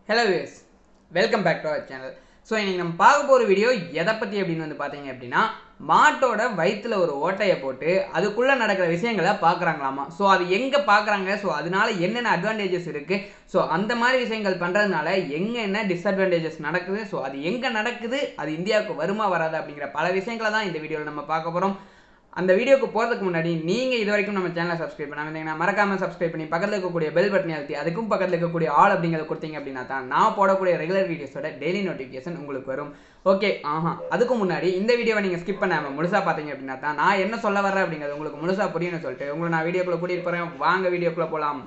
hello viewers welcome back to our channel so இன்னைக்கு நம்ம பார்க்க போகிற வீடியோ எதை பற்றி அப்படின்னு வந்து பார்த்தீங்க அப்படின்னா மாட்டோட வயிற்றுல ஒரு ஓட்டையை போட்டு அதுக்குள்ளே நடக்கிற விஷயங்களை பார்க்குறாங்களாமா ஸோ அது எங்கே பார்க்குறாங்க ஸோ அதனால என்னென்ன அட்வான்டேஜஸ் இருக்குது ஸோ அந்த மாதிரி விஷயங்கள் பண்ணுறதுனால எங்கே என்ன டிஸ்அட்வான்டேஜஸ் நடக்குது ஸோ அது எங்கே நடக்குது அது இந்தியாவுக்கு வருமா வராது அப்படிங்கிற பல விஷயங்களை தான் இந்த வீடியோவில் நம்ம பார்க்க போகிறோம் அந்த வீடியோக்கு போகிறதுக்கு முன்னாடி நீங்கள் இது வரைக்கும் நம்ம சேனலை சப்ஸ்கிரைப் பண்ணாமல் இருந்தீங்கன்னா மறக்காமல் சப்ஸ்கிரைப் பண்ணி பக்கத்தில் இருக்கக்கூடிய பெல் பட்டனை அழுத்தி அதுக்கும் பக்கத்தில் இருக்கக்கூடிய ஆல் அப்படிங்கிறத கொடுத்தீங்க அப்படின்னா தான் நான் போடக்கூடிய ரெகுலர் வீடியோஸோட டெய்லி நோட்டிஃபிகேஷன் உங்களுக்கு வரும் ஓகே ஆஹா அதுக்கு முன்னாடி இந்த வீடியோவை நீங்கள் ஸ்கிப் பண்ணாமல் முழுசாக பார்த்தீங்க அப்படின்னா தான் நான் என்ன சொல்ல வரேன் அப்படிங்கிறது உங்களுக்கு முழுசாக புரியும்னு சொல்லிட்டு உங்களை நான் வீடியோக்குள்ளே கூட்டிகிட்டு போகிறேன் வாங்க வீடியோக்குள்ளே போகலாம்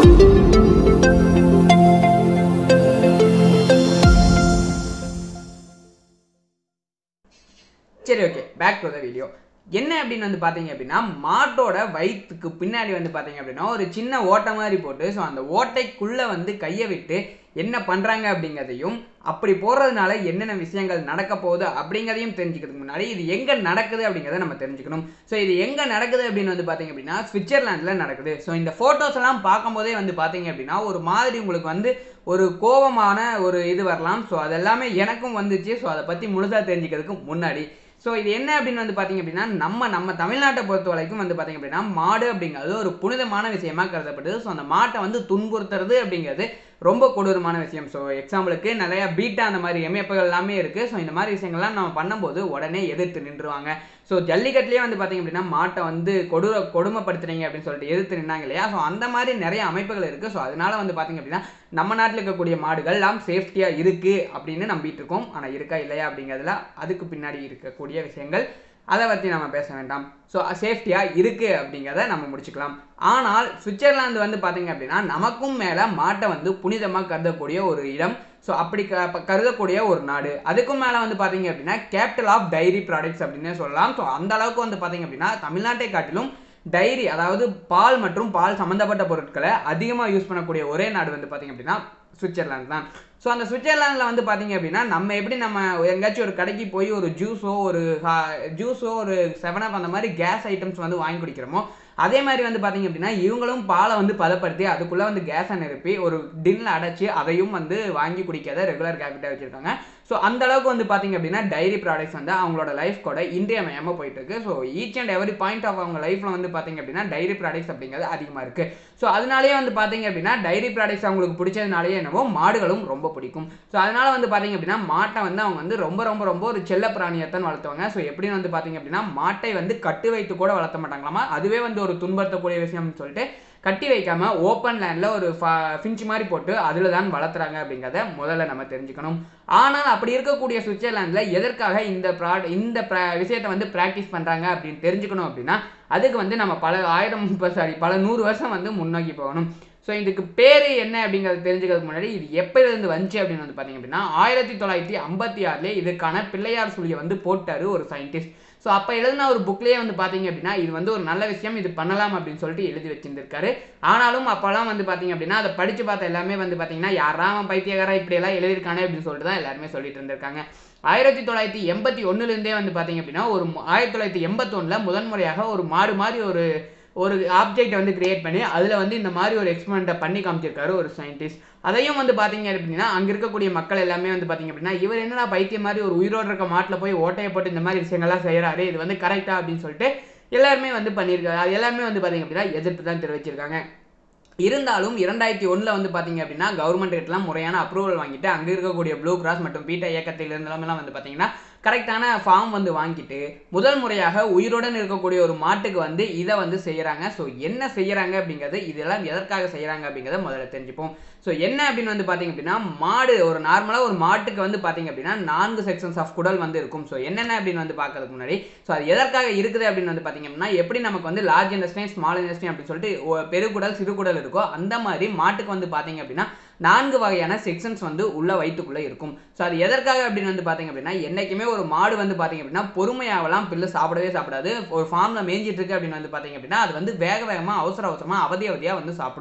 சரி okay back to the video என்ன அப்படின்னு வந்து பார்த்தீங்க அப்படின்னா மாட்டோட வயிற்றுக்கு பின்னாடி வந்து பார்த்தீங்க அப்படின்னா ஒரு சின்ன ஓட்டை மாதிரி போட்டு ஸோ அந்த ஓட்டைக்குள்ளே வந்து கையை விட்டு என்ன பண்ணுறாங்க அப்படிங்கிறதையும் அப்படி போடுறதுனால என்னென்ன விஷயங்கள் நடக்க போகுது அப்படிங்கிறதையும் தெரிஞ்சுக்கிறதுக்கு முன்னாடி இது எங்கே நடக்குது அப்படிங்கிறத நம்ம தெரிஞ்சுக்கணும் ஸோ இது எங்கே நடக்குது அப்படின்னு வந்து பார்த்தீங்க அப்படின்னா சுவிட்சர்லாண்டில் நடக்குது ஸோ இந்த ஃபோட்டோஸ் எல்லாம் பார்க்கும்போதே வந்து பார்த்தீங்க அப்படின்னா ஒரு மாதிரி உங்களுக்கு வந்து ஒரு கோபமான ஒரு இது வரலாம் ஸோ அதெல்லாமே எனக்கும் வந்துச்சு ஸோ அதை பற்றி முழுசாக தெரிஞ்சுக்கிறதுக்கு முன்னாடி ஸோ இது என்ன அப்படின்னு வந்து பார்த்தீங்க அப்படின்னா நம்ம நம்ம தமிழ்நாட்டை பொறுத்த வரைக்கும் வந்து பார்த்தீங்க அப்படின்னா மாடு அப்படிங்கிறது ஒரு புனிதமான விஷயமா கருதப்படுது ஸோ அந்த மாட்டை வந்து துன்புறுத்துறது அப்படிங்கிறது ரொம்ப கொடூரமான விஷயம் ஸோ எக்ஸாம்பிளுக்கு நிறைய பீட்டா அந்த மாதிரி எமைப்புகள் எல்லாமே இருக்குது ஸோ இந்த மாதிரி விஷயங்கள்லாம் நம்ம பண்ணும்போது உடனே எதிர்த்து நின்றுவாங்க ஸோ ஜல்லிக்கட்டுலேயே வந்து பார்த்தீங்க அப்படின்னா மாட்டை வந்து கொடூர கொடுமைப்படுத்துறீங்க அப்படின்னு சொல்லிட்டு எதிர்த்து நின்னாங்க இல்லையா ஸோ அந்த மாதிரி நிறைய அமைப்புகள் இருக்குது ஸோ அதனால வந்து பார்த்தீங்க அப்படின்னா நம்ம நாட்டில் இருக்கக்கூடிய மாடுகள் எல்லாம் சேஃப்டியாக இருக்குது அப்படின்னு நம்பிட்டு இருக்கோம் ஆனால் இருக்கா இல்லையா அப்படிங்கிறதுல அதுக்கு பின்னாடி இருக்கக்கூடிய விஷயங்கள் அதை பற்றி நம்ம பேச வேண்டாம் ஸோ சேஃப்டியாக இருக்குது அப்படிங்கிறத நம்ம முடிச்சுக்கலாம் ஆனால் சுவிட்சர்லாந்து வந்து பார்த்தீங்க அப்படின்னா நமக்கும் மேலே மாட்டை வந்து புனிதமாக கருதக்கூடிய ஒரு இடம் ஸோ அப்படி க ப- கருதக்கூடிய ஒரு நாடு அதுக்கும் மேலே வந்து பார்த்தீங்க அப்படின்னா கேபிட்டல் ஆஃப் டைரி ப்ராடக்ட்ஸ் அப்படின்னே சொல்லலாம் ஸோ அந்த அளவுக்கு வந்து பார்த்தீங்க அப்படின்னா தமிழ்நாட்டை காட்டிலும் டைரி அதாவது பால் மற்றும் பால் சம்மந்தப்பட்ட பொருட்களை அதிகமாக யூஸ் பண்ணக்கூடிய ஒரே நாடு வந்து பார்த்தீங்க அப்படின்னா சுவிட்சர்லாந்து தான் ஸோ அந்த சுவிட்சர்லாந்தில் வந்து பார்த்தீங்க அப்படின்னா நம்ம எப்படி நம்ம எங்கேயாச்சும் ஒரு கடைக்கு போய் ஒரு ஜூஸோ ஒரு ஜூஸோ ஒரு செவன் அப் அந்த மாதிரி கேஸ் ஐட்டம்ஸ் வந்து வாங்கி குடிக்கிறோமோ அதே மாதிரி வந்து பார்த்தீங்க அப்படின்னா இவங்களும் பாலை வந்து பதப்படுத்தி அதுக்குள்ளே வந்து கேஸை நிரப்பி ஒரு டின்னில் அடைச்சி அதையும் வந்து வாங்கி குடிக்காத ரெகுலர் கேபிட்டாக வச்சுருக்காங்க ஸோ அந்த அளவுக்கு வந்து பார்த்தீங்க அப்படின்னா டைரி ப்ராடக்ட்ஸ் வந்து அவங்களோட லைஃப் கூட இன்றியமையாமல் போயிட்டு இருக்கு so each and every point of அவங்க லைஃப்பில் வந்து பார்த்தீங்க அப்படின்னா டைரி ப்ராடக்ட்ஸ் அப்படிங்கிறது அதிகமாக இருக்குது ஸோ அதனாலேயே வந்து பார்த்தீங்க அப்படின்னா டைரி ப்ராடக்ட்ஸ் அவங்களுக்கு பிடிச்சதுனாலேயே என்னவோ மாடுகளும் ரொம்ப பிடிக்கும் ஸோ அதனால வந்து பார்த்தீங்க அப்படின்னா மாட்டை வந்து அவங்க வந்து ரொம்ப ரொம்ப ரொம்ப ஒரு செல்ல பிராணியத்தான் வளர்த்துவாங்க ஸோ எப்படின்னு வந்து பார்த்தீங்க அப்படின்னா மாட்டை வந்து கட்டு வைத்து கூட வளர்த்த மாட்டாங்களாமா அதுவே வந்து ஒரு துன்புறுத்தக்கூடிய விஷயம்னு சொல்லிட்டு கட்டி வைக்காம ஓப்பன் லேண்டில் ஒரு ஃபிஞ்ச் மாதிரி போட்டு அதில் தான் வளர்த்துறாங்க அப்படிங்கிறத முதல்ல நம்ம தெரிஞ்சுக்கணும் ஆனால் அப்படி இருக்கக்கூடிய சுவிட்சர்லாந்தில் எதற்காக இந்த ப்ராட் இந்த pra- விஷயத்தை வந்து ப்ராக்டிஸ் பண்ணுறாங்க அப்படின்னு தெரிஞ்சுக்கணும் அப்படின்னா அதுக்கு வந்து நம்ம பல ஆயிரம் சாரி பல நூறு வருஷம் வந்து முன்னோக்கி போகணும் ஸோ இதுக்கு பேர் என்ன அப்படிங்கிறது தெரிஞ்சுக்கிறதுக்கு முன்னாடி இது எப்போ இருந்து வந்துச்சு அப்படின்னு வந்து பார்த்தீங்க அப்படின்னா ஆயிரத்தி தொள்ளாயிரத்தி ஐம்பத்தி ஆறுலேயே இதுக்கான பிள்ளையார் சுழியை வந்து போட்டாரு ஒரு சயின்டிஸ்ட் ஸோ அப்போ எழுதின ஒரு புக்லேயே வந்து பார்த்தீங்க அப்படின்னா இது வந்து ஒரு நல்ல விஷயம் இது பண்ணலாம் அப்படின்னு சொல்லிட்டு எழுதி வச்சிருந்திருக்காரு ஆனாலும் அப்போல்லாம் வந்து பார்த்தீங்க அப்படின்னா அதை படித்து பார்த்த எல்லாமே வந்து பார்த்தீங்கன்னா யாராம பைத்தியகாரா இப்படியெல்லாம் எழுதியிருக்கானே அப்படின்னு சொல்லிட்டு தான் எல்லாருமே சொல்லிட்டு இருந்திருக்காங்க ஆயிரத்தி தொள்ளாயிரத்தி எண்பத்தி ஒன்றுலேருந்தே வந்து பார்த்தீங்க அப்படின்னா ஒரு மு- ஆயிரத்தி தொள்ளாயிரத்தி எண்பத்தொன்னில் முதன்முறையாக ஒரு மாடு மாதிரி ஒரு ஒரு ஆப்ஜெக்ட் வந்து கிரியேட் பண்ணி அதில் வந்து இந்த மாதிரி ஒரு எக்ஸ்பெரிமெண்ட்டை பண்ணி காமிச்சிருக்காரு ஒரு சயின்டிஸ்ட் அதையும் வந்து பார்த்தீங்க அப்படின்னா அங்கே இருக்கக்கூடிய மக்கள் எல்லாமே வந்து பார்த்தீங்க அப்படின்னா இவர் என்னடா பைத்தியம் மாதிரி ஒரு உயிரோடு இருக்க மாட்டில் போய் ஓட்டையை போட்டு இந்த மாதிரி விஷயங்கள்லாம் செய்கிறாரு இது வந்து கரெக்டா அப்படின்னு சொல்லிட்டு எல்லாருமே வந்து பண்ணியிருக்காரு அது எல்லாருமே வந்து பார்த்தீங்க அப்படின்னா எதிர்ப்பு தான் தெரிவிச்சிருக்காங்க இருந்தாலும் இரண்டாயிரத்தி ஒன்றில் வந்து பார்த்தீங்க அப்படின்னா கவர்மெண்ட் கிட்டலாம் முறையான அப்ரூவல் வாங்கிட்டு அங்கே இருக்கக்கூடிய ப்ளூ கிராஸ் மற்றும் பீட்டா இயக்கத்தில் இருந்தெல்லாம் வந்து பார்த்தீங்கன்னா கரெக்டான ஃபார்ம் வந்து வாங்கிட்டு முதல் முறையாக உயிருடன் இருக்கக்கூடிய ஒரு மாட்டுக்கு வந்து இதை வந்து செய்கிறாங்க ஸோ என்ன செய்கிறாங்க அப்படிங்கிறது இதெல்லாம் எதற்காக செய்கிறாங்க அப்படிங்கிறத முதல்ல தெரிஞ்சுப்போம் ஸோ என்ன அப்படின்னு வந்து பார்த்தீங்க அப்படின்னா மாடு ஒரு நார்மலாக ஒரு மாட்டுக்கு வந்து பார்த்தீங்க அப்படின்னா நான்கு செக்ஷன்ஸ் ஆஃப் குடல் வந்து இருக்கும் ஸோ என்னென்ன அப்படின்னு வந்து பார்க்கறதுக்கு முன்னாடி ஸோ அது எதற்காக இருக்குது அப்படின்னு வந்து பார்த்தீங்க அப்படின்னா எப்படி நமக்கு வந்து லார்ஜ் இண்டஸ்ட்ரி ஸ்மால் இண்டஸ்ட்ரி அப்படின்னு சொல்லிட்டு ஒ- பெருகுடல் சிறுகுடல் இருக்கோ அந்த மாதிரி மாட்டுக்கு வந்து பார்த்தீங்க அப்படின்னா நான்கு வகையான செக்ஷன்ஸ் வந்து உள்ள வயிற்றுக்குள்ளே இருக்கும் ஸோ அது எதற்காக அப்படின்னு வந்து பார்த்தீங்க அப்படின்னா என்றைக்குமே ஒரு மாடு வந்து பார்த்தீங்க அப்படின்னா பொறுமையாகலாம் பில்லு சாப்பிடவே சாப்பிடாது ஒரு ஃபார்மில் மேய்ஞ்சிட்டு இருக்கு அப்படின்னு வந்து பார்த்தீங்க அப்படின்னா அது வந்து வேக வேகமாக அவசர அவசரமாக அவதி அவதியாக வந்து சாப்பிடும்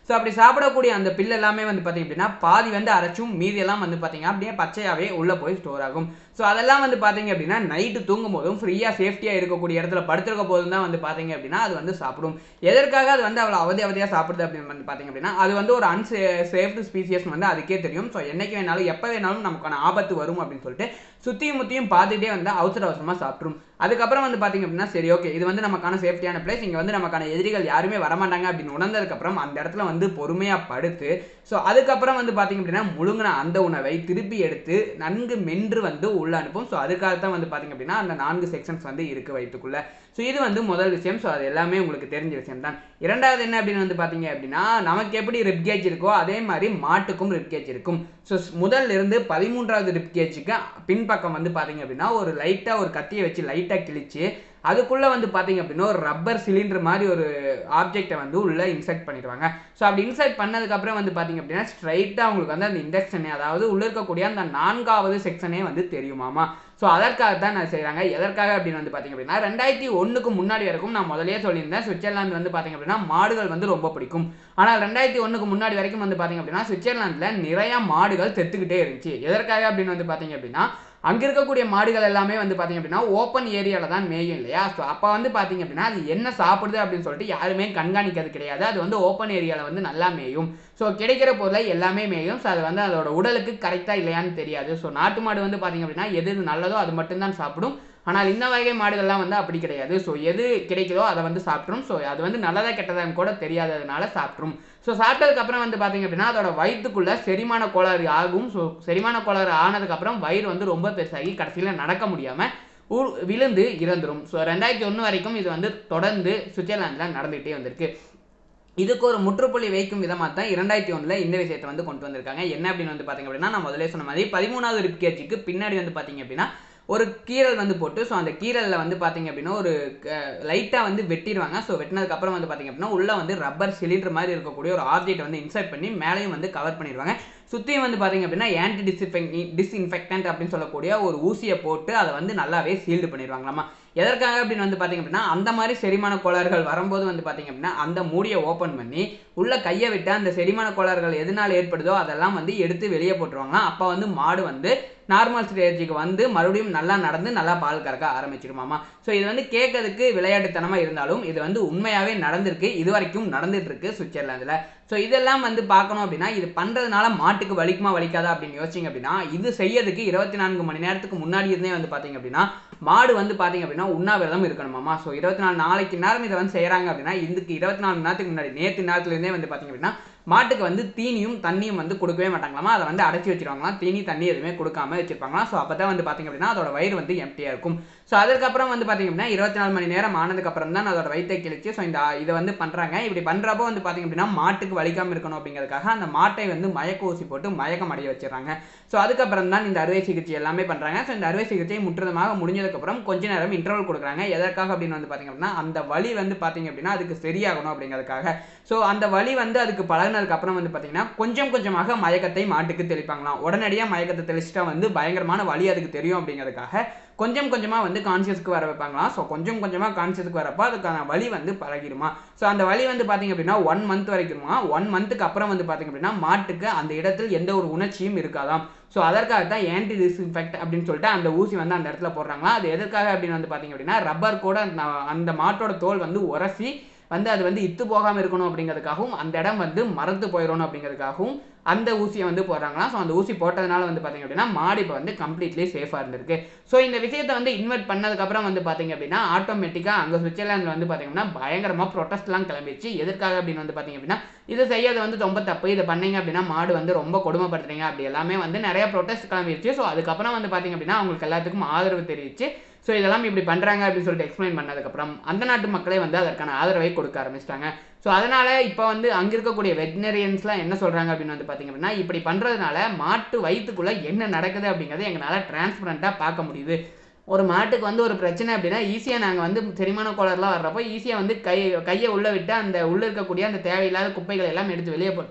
ஸோ அப்படி சாப்பிடக்கூடிய அந்த பில் எல்லாமே வந்து பார்த்தீங்க அப்படின்னா பாதி வந்து அரைச்சும் மீதி எல்லாம் வந்து பார்த்தீங்க அப்படியே பச்சையாகவே உள்ளே போய் ஸ்டோர் ஆகும் ஸோ அதெல்லாம் வந்து பார்த்தீங்க அப்படின்னா நைட்டு தூங்கும் போதும் ஃப்ரீயாக சேஃப்டியாக இருக்கக்கூடிய இடத்துல படுத்திருக்க போதும் தான் வந்து பார்த்தீங்க அப்படின்னா அது வந்து சாப்பிடும் எதற்காக அது வந்து அவ்வளோ அவதி அவதியாக சாப்பிடுது அப்படின்னு வந்து பார்த்தீங்க அப்படின்னா அது வந்து ஒரு அன்சே சேஃப்டு ஸ்பீசியஸ் வந்து அதுக்கே தெரியும் ஸோ என்னைக்கு வேணாலும் எப்போ வேணாலும் நமக்கான ஆபத்து வரும் அப்படின்னு சொல்லிட்டு சுற்றியும் முத்தியும் பார்த்துட்டே வந்து அவசர அவசரமாக சாப்பிட்ரும் அதுக்கப்புறம் வந்து பார்த்தீங்க அப்படின்னா சரி ஓகே இது வந்து நமக்கான சேஃப்டியான பிளேஸ் இங்கே வந்து நமக்கான எதிரிகள் யாருமே வரமாட்டாங்க அப்படின்னு உணர்ந்ததுக்கப்புறம் அந்த இடத்துல வந்து பொறுமையாக படுத்து ஸோ அதுக்கப்புறம் வந்து பார்த்தீங்க அப்படின்னா முழுங்கின அந்த உணவை திருப்பி எடுத்து நன்கு மென்று வந்து உள்ள அனுப்பும் ஸோ அதுக்காக தான் வந்து பார்த்தீங்க அப்படின்னா அந்த நான்கு செக்ஷன்ஸ் வந்து இருக்கு வயிற்றுக்குள்ள ஸோ இது வந்து முதல் விஷயம் ஸோ அது எல்லாமே உங்களுக்கு தெரிஞ்ச விஷயம் தான் இரண்டாவது என்ன அப்படின்னு வந்து பார்த்தீங்க அப்படின்னா நமக்கு எப்படி ரிப்கேஜ் இருக்கோ அதே மாதிரி மாட்டுக்கும் ரிப்கேஜ் இருக்கும் ஸோ முதல்ல இருந்து பதிமூன்றாவது ரிப்கேஜுக்கு பின்பக்கம் வந்து பார்த்தீங்க அப்படின்னா ஒரு லைட்டாக ஒரு கத்தியை வச்சு லைட்டாக கிழிச்சு அதுக்குள்ளே வந்து பார்த்தீங்க அப்படின்னா ஒரு ரப்பர் சிலிண்டர் மாதிரி ஒரு ஆப்ஜெக்டை வந்து உள்ளே இன்செக்ட் பண்ணிடுவாங்க ஸோ அப்படி இன்செக்ட் பண்ணதுக்கப்புறம் வந்து பார்த்தீங்க அப்படின்னா ஸ்ட்ரைட்டாக உங்களுக்கு வந்து அந்த இன்டெக்ஷனே அதாவது உள்ளே இருக்கக்கூடிய அந்த நான்காவது செக்ஷனே வந்து தெரியுமாமா ஸோ அதற்காக தான் நான் செய்கிறாங்க எதற்காக அப்படின்னு வந்து பார்த்தீங்க அப்படின்னா ரெண்டாயிரத்தி ஒன்றுக்கு முன்னாடி வரைக்கும் நான் முதலே சொல்லியிருந்தேன் சுவிட்சர்லாந்து வந்து பார்த்தீங்க அப்படின்னா மாடுகள் வந்து ரொம்ப பிடிக்கும் ஆனால் ரெண்டாயிரத்தி ஒன்றுக்கு முன்னாடி வரைக்கும் வந்து பார்த்தீங்க அப்படின்னா சுவிட்சர்லாந்தில் நிறைய மாடுகள் செத்துக்கிட்டே இருந்துச்சு எதற்காக அப்படின்னு வந்து பார்த்தீங்க அப்படின்னா அங்கே இருக்கக்கூடிய மாடுகள் எல்லாமே வந்து பார்த்தீங்க அப்படின்னா ஓப்பன் ஏரியாவில் தான் மேயும் இல்லையா ஸோ அப்போ வந்து பார்த்தீங்க அப்படின்னா அது என்ன சாப்பிடுது அப்படின்னு சொல்லிட்டு யாருமே கண்காணிக்கிறது கிடையாது அது வந்து ஓப்பன் ஏரியாவில் வந்து நல்லா மேயும் ஸோ கிடைக்கிற பொருளை எல்லாமே மேயும் ஸோ அது வந்து அதோட உடலுக்கு கரெக்டாக இல்லையான்னு தெரியாது ஸோ நாட்டு மாடு வந்து பார்த்தீங்க அப்படின்னா எது எது நல்லதோ அது மட்டும்தான் சாப்பிடும் ஆனால் இந்த வகை மாடுகள்லாம் வந்து அப்படி கிடையாது ஸோ எது கிடைக்குதோ அதை வந்து சாப்பிட்ரும் ஸோ அது வந்து நல்லதா கெட்டதான்னு கூட தெரியாததுனால சாப்பிட்ரும் ஸோ சாப்பிட்டதுக்கப்புறம் வந்து பார்த்தீங்க அப்படின்னா அதோட வயிற்றுக்குள்ளே செரிமான கோளாறு ஆகும் ஸோ செரிமான கோளாறு ஆனதுக்கப்புறம் வயிறு வந்து ரொம்ப பெருசாகி கடைசியில் நடக்க முடியாமல் ஊ விழுந்து இறந்துரும் ஸோ ரெண்டாயிரத்தி ஒன்று வரைக்கும் இது வந்து தொடர்ந்து சுவிட்சர்லாந்தில் நடந்துகிட்டே வந்திருக்கு இதுக்கு ஒரு முற்றுப்புள்ளி வைக்கும் விதமாக தான் இரண்டாயிரத்தி ஒன்றில் இந்த விஷயத்தை வந்து கொண்டு வந்திருக்காங்க என்ன அப்படின்னு வந்து பார்த்தீங்க அப்படின்னா நான் முதலே சொன்ன மாதிரி பதிமூணாவது ரிப்கேஜுக்கு பின்னாடி வந்து பார்த்தீங்க அப்படின்னா ஒரு கீரல் வந்து போட்டு ஸோ அந்த கீரலில் வந்து பார்த்தீங்க அப்படின்னா ஒரு லைட்டாக வந்து வெட்டிடுவாங்க ஸோ வெட்டினதுக்கப்புறம் வந்து பார்த்தீங்க அப்படின்னா உள்ளே வந்து ரப்பர் சிலிண்டர் மாதிரி இருக்கக்கூடிய ஒரு ஆப்ஜெக்ட் வந்து இன்சர்ட் பண்ணி மேலேயும் வந்து கவர் பண்ணிடுவாங்க சுற்றியும் வந்து பார்த்தீங்க அப்படின்னா ஆன்டி டிஸ்இன்ஃபெக்ட் டிஸ்இன்ஃபெக்டன்ட் அப்படின்னு சொல்லக்கூடிய ஒரு ஊசியை போட்டு அதை வந்து நல்லாவே சீல்டு பண்ணிடுவாங்களாமா எதற்காக அப்படின்னு வந்து பார்த்தீங்க அப்படின்னா அந்த மாதிரி செரிமான கோளாறுகள் வரும்போது வந்து பார்த்தீங்க அப்படின்னா அந்த மூடியை ஓப்பன் பண்ணி உள்ள கையை விட்டு அந்த செரிமான கோளாறுகள் எதனால் ஏற்படுதோ அதெல்லாம் வந்து எடுத்து வெளியே போட்டுருவாங்க அப்போ வந்து மாடு வந்து நார்மல் ஸ்டேஜுக்கு வந்து மறுபடியும் நல்லா நடந்து நல்லா பால் கறக்க ஆரம்பிச்சிருமாமா ஸோ இது வந்து கேட்கறதுக்கு விளையாட்டுத்தனமாக இருந்தாலும் இது வந்து உண்மையாகவே நடந்திருக்கு இது வரைக்கும் நடந்துட்டு இருக்கு சுவிட்சர்லாந்தில் ஸோ இதெல்லாம் வந்து பார்க்கணும் அப்படின்னா இது பண்ணுறதுனால மாட்டுக்கு வலிக்குமா வலிக்காதா அப்படின்னு யோசிச்சிங்க அப்படின்னா இது செய்யறதுக்கு இருபத்தி நான்கு மணி நேரத்துக்கு முன்னாடி இருந்தே வந்து பார்த்தீங்க அப்படின்னா மாடு வந்து பார்த்தீங்க அப்படின்னா உண்ணாவிரதம் இருக்கணுமாமா ஸோ இருபத்தி நாலு நாளைக்கு நேரம் இதை வந்து செய்கிறாங்க அப்படின்னா இதுக்கு இருபத்தி நாலு மணி நேரத்துக்கு முன்னாடி நேற்று நேரத்துலேருந்தே வந்து பார்த்தீங்க அப்படின்னா மாட்டுக்கு வந்து தீனியும் தண்ணியும் வந்து கொடுக்கவே மாட்டாங்களாமா அதை வந்து அடைச்சி வச்சிருவாங்களாம் தீனி தண்ணி எதுவுமே கொடுக்காம வச்சிருப்பாங்களாம் ஸோ அப்போ தான் வந்து பார்த்தீங்க அப்படின்னா அதோட வயிறு வந்து எம்டியாக இருக்கும் ஸோ அதுக்கப்புறம் வந்து பார்த்தீங்க அப்படின்னா இருபத்தி நாலு மணி நேரம் ஆனதுக்கப்புறம் தான் அதோட வயிற்றை கிழிச்சு ஸோ இந்த இதை வந்து பண்ணுறாங்க இப்படி பண்ணுறப்போ வந்து பார்த்தீங்க அப்படின்னா மாட்டுக்கு வலிக்காமல் இருக்கணும் அப்படிங்கிறதுக்காக அந்த மாட்டை வந்து மயக்க ஊசி போட்டு மயக்கம் அடைய வச்சிடறாங்க ஸோ அதுக்கப்புறம் தான் இந்த அறுவை சிகிச்சை எல்லாமே பண்ணுறாங்க ஸோ இந்த அறுவை சிகிச்சை முற்றுதமாக முடிஞ்சதுக்கப்புறம் கொஞ்ச நேரம் இன்டர்வல் கொடுக்குறாங்க எதற்காக அப்படின்னு வந்து பார்த்தீங்க அப்படின்னா அந்த வலி வந்து பார்த்தீங்க அப்படின்னா அதுக்கு சரியாகணும் அப்படிங்கிறதுக்காக ஸோ அந்த வலி வந்து அதுக்கு பழகினதுக்கு அப்புறம் வந்து பார்த்தீங்கன்னா கொஞ்சம் கொஞ்சமாக மயக்கத்தை மாட்டுக்கு தெளிப்பாங்களாம் உடனடியாக மயக்கத்தை தெளிச்சிட்டா வந்து பயங்கரமான வலி அதுக்கு தெரியும் அப்படிங்கிறதுக்காக கொஞ்சம் கொஞ்சமாக வந்து கான்சியஸ்க்கு வர வைப்பாங்களாம் ஸோ கொஞ்சம் கொஞ்சமாக கான்சியஸ்க்கு வரப்போ அதுக்கான வலி வந்து பழகிடுமா ஸோ அந்த வலி வந்து பார்த்தீங்க அப்படின்னா ஒன் மந்த் வரைக்குமா ஒன் மந்த்துக்கு அப்புறம் வந்து பார்த்தீங்க அப்படின்னா மாட்டுக்கு அந்த இடத்தில் எந்த ஒரு உணர்ச்சியும் இருக்காதாம் ஸோ அதற்காக தான் ஆன்டி டிஸ்இன்ஃபெக்ட் அப்படின்னு சொல்லிட்டு அந்த ஊசி வந்து அந்த இடத்துல போடுறாங்களா அது எதற்காக அப்படின்னு வந்து பார்த்தீங்க அப்படின்னா ரப்பர் கூட அந்த- அந்த மாட்டோட தோல் வந்து உரசி வந்து அது வந்து இத்து போகாமல் இருக்கணும் அப்படிங்கிறதுக்காகவும் அந்த இடம் வந்து மறந்து போயிடணும் அப்படிங்கிறதுக்காகவும் அந்த ஊசியை வந்து போடுறாங்களாம் ஸோ அந்த ஊசி போட்டதுனால வந்து பார்த்தீங்க அப்படின்னா மாடு இப்போ வந்து கம்ப்ளீட்லி சேஃபாக இருந்திருக்கு ஸோ இந்த விஷயத்தை வந்து இன்வெர்ட் பண்ணதுக்கப்புறம் வந்து பார்த்தீங்க அப்படின்னா ஆட்டோமேட்டிக்காக அங்கே சுவிட்சர்லாந்தில் வந்து பார்த்தீங்கன்னா பயங்கரமாக ப்ரொட்டஸ்ட்லாம் கிளம்பிடுச்சு எதற்காக அப்படின்னு வந்து பார்த்தீங்க அப்படின்னா இது செய்யறது வந்து ரொம்ப தப்பு இதை பண்ணீங்க அப்படின்னா மாடு வந்து ரொம்ப கொடுமைப்படுத்துறீங்க அப்படி எல்லாமே வந்து நிறைய ப்ரொட்டஸ்ட் கிளம்பிடுச்சு ஸோ அதுக்கப்புறம் வந்து பார்த்தீங்க அப்படின்னா அவங்களுக்கு எல்லாத்துக்கும் ஆதரவு தெரிவிச்சு ஸோ இதெல்லாம் இப்படி பண்ணுறாங்க அப்படின்னு சொல்லிட்டு எக்ஸ்பிளைன் பண்ணதுக்கப்புறம் அந்த நாட்டு மக்களே வந்து அதற்கான ஆதரவை கொடுக்க ஆரம்பிச்சிட்டாங்க ஸோ அதனால் இப்போ வந்து அங்கே இருக்கக்கூடிய வெட்டினரியன்ஸ்லாம் என்ன சொல்கிறாங்க அப்படின்னு வந்து பார்த்தீங்க அப்படின்னா இப்படி பண்ணுறதுனால மாட்டு வயிற்றுக்குள்ளே என்ன நடக்குது அப்படிங்கிறத எங்களால் டிரான்ஸ்பரண்ட்டாக பார்க்க முடியுது ஒரு மாட்டுக்கு வந்து ஒரு பிரச்சனை அப்படின்னா ஈஸியாக நாங்கள் வந்து செரிமான கோளாறுலாம் வர்றப்போ ஈஸியாக வந்து கை கையை உள்ளே விட்டு அந்த உள்ளே இருக்கக்கூடிய அந்த தேவையில்லாத குப்பைகள் எல்லாம் எடுத்து வெளியே போட்டுரும்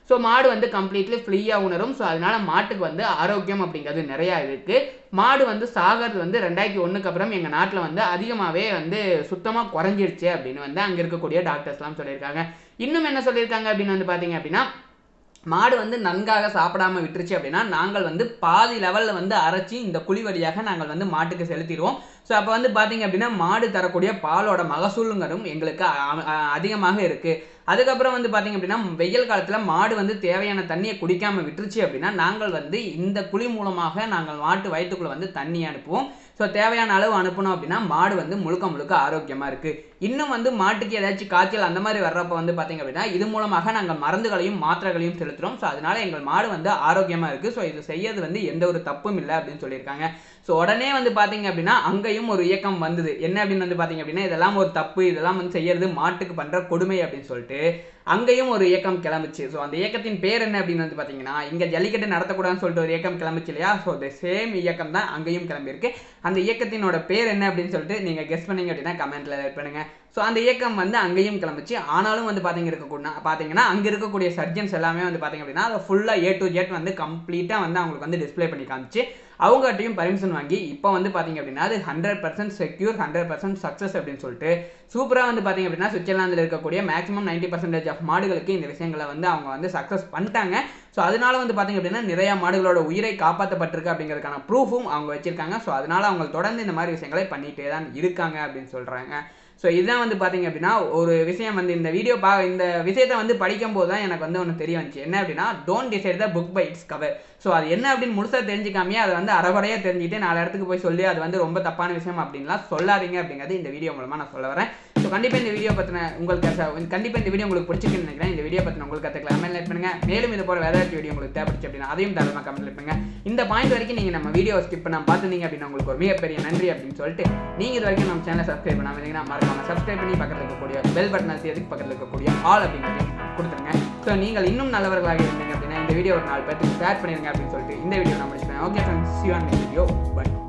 ஸோ மாடு வந்து கம்ப்ளீட்லி ஃப்ரீயாக உணரும் ஸோ அதனால மாட்டுக்கு வந்து ஆரோக்கியம் அப்படிங்கிறது நிறையா இருக்குது மாடு வந்து சாகிறது வந்து ரெண்டாயிரத்தி ஒன்றுக்கு அப்புறம் எங்கள் நாட்டில் வந்து அதிகமாகவே வந்து சுத்தமாக குறைஞ்சிருச்சு அப்படின்னு வந்து அங்கே இருக்கக்கூடிய டாக்டர்ஸ்லாம் சொல்லியிருக்காங்க இன்னும் என்ன சொல்லியிருக்காங்க அப்படின்னு வந்து பார்த்தீங்க அப்படின்னா மாடு வந்து நன்காக சாப்பிடாம விட்டுருச்சு அப்படின்னா நாங்கள் வந்து பாதி லெவலில் வந்து அரைச்சி இந்த குழி வழியாக நாங்கள் வந்து மாட்டுக்கு செலுத்திடுவோம் ஸோ அப்போ வந்து பார்த்தீங்க அப்படின்னா மாடு தரக்கூடிய பாலோட மகசூலுங்கிறதும் எங்களுக்கு அ- அ- அதிகமாக இருக்குது அதுக்கப்புறம் வந்து பார்த்தீங்க அப்படின்னா வெயில் காலத்தில் மாடு வந்து தேவையான தண்ணியை குடிக்காமல் விட்டுருச்சு அப்படின்னா நாங்கள் வந்து இந்த குழி மூலமாக நாங்கள் மாட்டு வயிற்றுக்குள்ளே வந்து தண்ணி அனுப்புவோம் ஸோ தேவையான அளவு அனுப்பணும் அப்படின்னா மாடு வந்து முழுக்க முழுக்க ஆரோக்கியமாக இருக்குது இன்னும் வந்து மாட்டுக்கு ஏதாச்சும் காய்ச்சல் அந்த மாதிரி வர்றப்ப வந்து பார்த்தீங்க அப்படின்னா இது மூலமாக நாங்கள் மருந்துகளையும் மாத்திரைகளையும் செலுத்துகிறோம் ஸோ அதனால எங்கள் மாடு வந்து ஆரோக்கியமாக இருக்குது ஸோ இது செய்யறது வந்து எந்த ஒரு தப்பும் இல்லை அப்படின்னு சொல்லியிருக்காங்க ஸோ உடனே வந்து பார்த்தீங்க அப்படின்னா அங்கேயும் ஒரு இயக்கம் வந்தது என்ன அப்படின்னு வந்து பார்த்தீங்க அப்படின்னா இதெல்லாம் ஒரு தப்பு இதெல்லாம் வந்து செய்யறது மாட்டுக்கு பண்ணுற கொடுமை அப்படின்னு சொல்லிட்டு அங்கேயும் ஒரு இயக்கம் கிளம்புச்சு ஸோ அந்த இயக்கத்தின் பேர் என்ன அப்படின்னு வந்து பார்த்தீங்கன்னா இங்கே ஜல்லிக்கட்டு நடத்தக்கூடாதுன்னு சொல்லிட்டு ஒரு இயக்கம் கிளம்புச்சு இல்லையா ஸோ the சேம் இயக்கம் தான் அங்கேயும் கிளம்பியிருக்கு அந்த இயக்கத்தினோட பேர் என்ன அப்படின்னு சொல்லிட்டு நீங்கள் கெஸ் பண்ணீங்க அப்படின்னா கமெண்ட்ல ரைட் பண்ணுங்க ஸோ அந்த இயக்கம் வந்து அங்கேயும் கிளம்புச்சு ஆனாலும் வந்து பார்த்தீங்க இருக்கக்கூடிய பார்த்தீங்கன்னா அங்கே இருக்கக்கூடிய சர்ஜன்ஸ் எல்லாமே வந்து பார்த்தீங்க அப்படின்னா அதை ஃபுல்லாக ஏ டு ஜெட் வந்து கம்ப்ளீட்டாக வந்து அவங்களுக்கு வந்து டிஸ்ப்ளே பண்ணி காமிச்சு அவங்ககிட்டயும் பர்மிஷன் வாங்கி இப்போ வந்து பார்த்தீங்க அப்படின்னா அது hundred percent secure hundred percent success அப்படின்னு சொல்லிட்டு சூப்பராக வந்து பார்த்தீங்க அப்படின்னா சுவிட்சர்லாந்தில் இருக்கக்கூடிய மேக்ஸிமம் நைன்டி பர்சன்டேஜ் ஆஃப் மாடுகளுக்கு இந்த விஷயங்களை வந்து அவங்க வந்து சக்ஸஸ் பண்ணிட்டாங்க ஸோ அதனால வந்து பார்த்தீங்க அப்படின்னா நிறைய மாடுகளோட உயிரை காப்பாற்றப்பட்டிருக்கு அப்படிங்கிறதுக்கான ப்ரூஃபும் அவங்க வச்சிருக்காங்க ஸோ அதனால அவங்க தொடர்ந்து இந்த மாதிரி விஷயங்களை பண்ணிகிட்டே தான் இருக்காங்க அப்படின்னு சொல்கிறாங்க ஸோ இதுதான் வந்து பார்த்தீங்க அப்படின்னா ஒரு விஷயம் வந்து இந்த வீடியோ பா இந்த விஷயத்தை வந்து படிக்கும்போது தான் எனக்கு வந்து ஒன்று தெரிய வந்துச்சு என்ன அப்படின்னா don't decide the book by its cover so அது என்ன அப்படின்னு முழுசாக தெரிஞ்சுக்காமே அதை வந்து அறகுறையாக தெரிஞ்சுட்டு நாலு இடத்துக்கு போய் சொல்லி அது வந்து ரொம்ப தப்பான விஷயம் அப்படின்லாம் சொல்லாதீங்க அப்படிங்கிறது இந்த வீடியோ மூலமாக நான் சொல்ல வரேன் ஸோ கண்டிப்பாக இந்த வீடியோ பற்றின உங்களுக்கு கண்டிப்பாக இந்த வீடியோ உங்களுக்கு பிடிச்சிருக்குன்னு நினைக்கிறேன் இந்த வீடியோ பற்றின உங்களுக்கு கற்றுக்கலாம் கமெண்ட் லைக் பண்ணுங்க மேலும் இது போல வேற ஏதாச்சும் வீடியோ உங்களுக்கு தேவைப்படுச்சு அப்படின்னா அதையும் தாராளமாக கமெண்ட் பண்ணுங்க இந்த பாயிண்ட் வரைக்கும் நீங்கள் நம்ம வீடியோ ஸ்கிப் பண்ணாம பார்த்துருந்தீங்க அப்படின்னா உங்களுக்கு ஒரு மிகப்பெரிய நன்றி அப்படின்னு சொல்லிட்டு நீங்கள் இது வரைக்கும் நம்ம சேனலை சப்ஸ்கிரைப் பண்ணாம இருந்தீங்கன்னா மறக்காம சப்ஸ்கிரைப் பண்ணி பக்கத்தில் இருக்கக்கூடிய பெல் பட்டன் அழுத்தி அதுக்கு பக்கத்தில் இருக்கக்கூடிய ஆல் அப்படிங்கிறதையும் கொடுத்துருங்க ஸோ நீங்கள் இன்னும் நல்லவர்களாக இருந்தீங்க அப்படின்னா இந்த வீடியோ ஒரு நாலு பேருக்கு ஷேர் பண்ணிருங்க அப்படின்னு சொல்லிட்டு இந்த வீடியோ நான் முடிச்சுப்பேன் okay friends you on video by